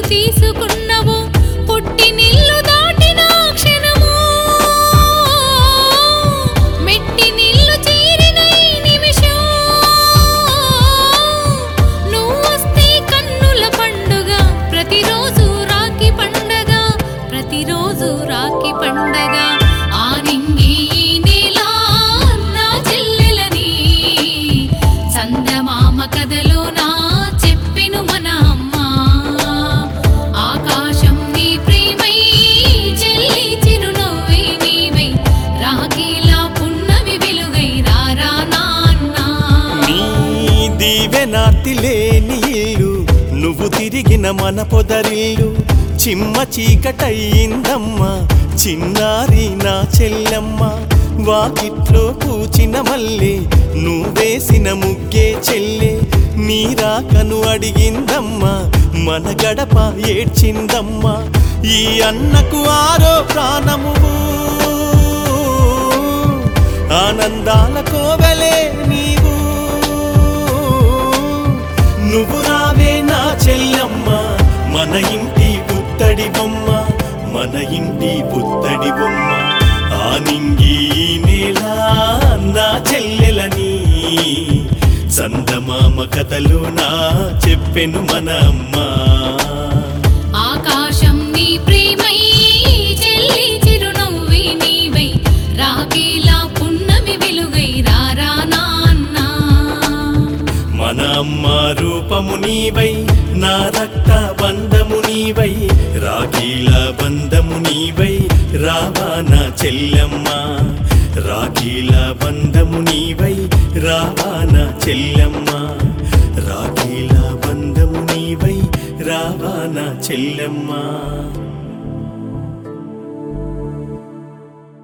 తీసుకున్నవో పుట్టి నిల్లు దాటిన క్షణము మెట్టి నిల్లు చేరిన ఈ నిమిషం నువ్వొస్తే కన్నుల పండుగ ప్రతిరోజు రాఖీ పండగ ప్రతిరోజు రాఖీ పండగ ఆరింగి ఈ నెల నా చెల్లెలని చందమామ కథలో నా చెప్పెను మన అమ్మ ఆకాశం నీ ప్రేమై చెల్లి చిరునవ్వై నీవై రాఖీలా పున్నమి వెలుగై రారా నాన్నా నీ దీవెనార్తి లేని ఇల్లు నువ్వు తిరిగిన మన పొదరిల్లు చిమ్మ చీకటయ్యిందమ్మా చిన్నారి నా చెల్లెమ్మ వాకిట్లో పూచిన మల్లె నువ్వేసిన ముగ్గే చెల్లె నీ రాకను అడిగిందమ్మా మన గడప ఏడ్చిందమ్మా ఈ అన్నకు ఆరో ప్రాణము ఆనందాల కోవెలే నీవు నువ్వు రావే నా చెల్లమ్మ మన ఇంటి పుత్తడి బొమ్మ మన ఇంటి పుత్తడి బొమ్మ ఆ నింగి నేల నా చెల్లెలని చందమామ కథలు నా చెప్పెను మన అమ్మ ఆకాశం నీ ప్రేమై చెల్లి చిరునవ్వి నీవై రాఖీలా పున్నమి వెలుగై రారా నాన్నా మన అమ్మ రూపము నీవై నా రక్త బంధము నీవై రాఖీల బంధము నీవై రావా నా చెల్లెమ్మ రాఖీల బంధము నీవై రావా నా చెల్లెమ్మ రాఖీల బంధము నీవై రావా నా చెల్లెమ్మ